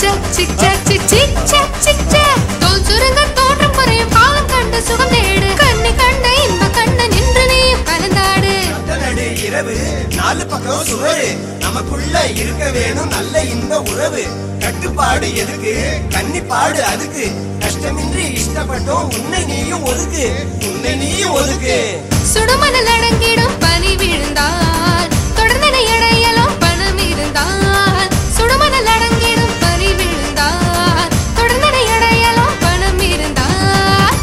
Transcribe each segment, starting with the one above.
chuck சிக் சக் சிக் சிக் சக் சிக் சக் தோல் சுருங்க தோற்றம் குறையும் காலம் கண்டு சுகம் தேடு கண்ணி கண்ட இன்ப கண்ண நின்று நீயும் கலந்தாடு நடு இரவு நாலு பக்கம் சுவரு நமக்குள்ள இருக்க வேணும் நல்ல இந்த உறவு கட்டுப்பாடு எதுக்கு கன்னிப்பாடு அதுக்கு கஷ்டமின்றி இஷ்டப்பட்டோம் உன்னை நீயும் ஒதுக்கு உன்னை நீயும் ஒதுக்கு சுடுமணல் அடங்கிடும் பனி விழுந்தால் தொடர்ந்தன இடையலும் பணம் இருந்தால் சுடுமணல் அடங்கிடும் பனி விழுந்தால் தொடர்ந்தன இடையலும் பணம் இருந்தால்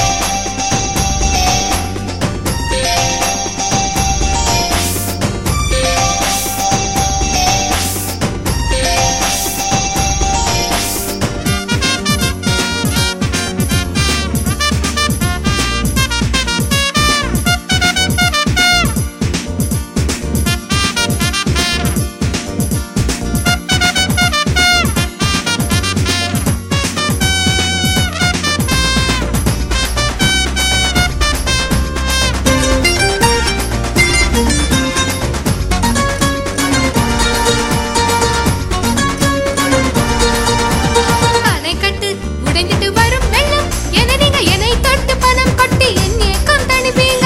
அணை கட்டு உடைந்துட்டு வரும் வெள்ளம் என நீங்க என்னை தொட்டு பணம் கொட்டி என் ஏக்கம் தணிப்பீங்க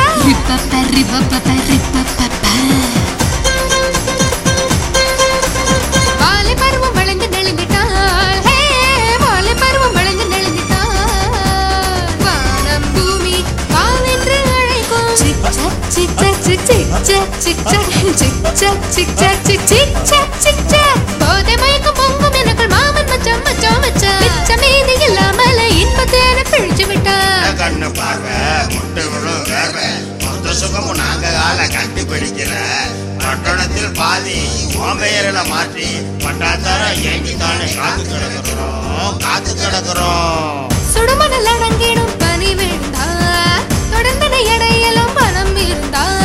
வாலை பருவம் வளைந்து நெளிஞ்சிட்டால் ஹே வாலை பருவம் வளைந்து நெளிஞ்சிட்டால் வானம் பூமி வாவென்று அழைக்கும் சிக் சக் சிக் சக் சிக் சிக் சக் சிக் சக் சிக் சக் சிக் சக் சிக் சிக் சக் சிக் சக் போதை மயக்கம் பொங்கும் எனக்குள் மாமன் மச்சான் மச்சான் மச்சான் மிச்சம் மீதி இல்லாமல இன்பத்தேன பிழிச்சு விட்டான் கண்ணு பார்க்க முட்டை விழும் வேர்வை மொத்த சுகமும் நாங்க கால கட்டி பிடிக்கிற பட்டணத்தில் பாதி ஓம்பெயரில மாற்றி பட்டாத்தாரம் ஏங்கித்தானே காத்து கிடக்குறோம் காத்து கிடக்குறோம் சுடுமணல் அடங்கிடும் பனி விழுந்தால் தொடர்ந்தன இடையலும் பணம் இருந்தால்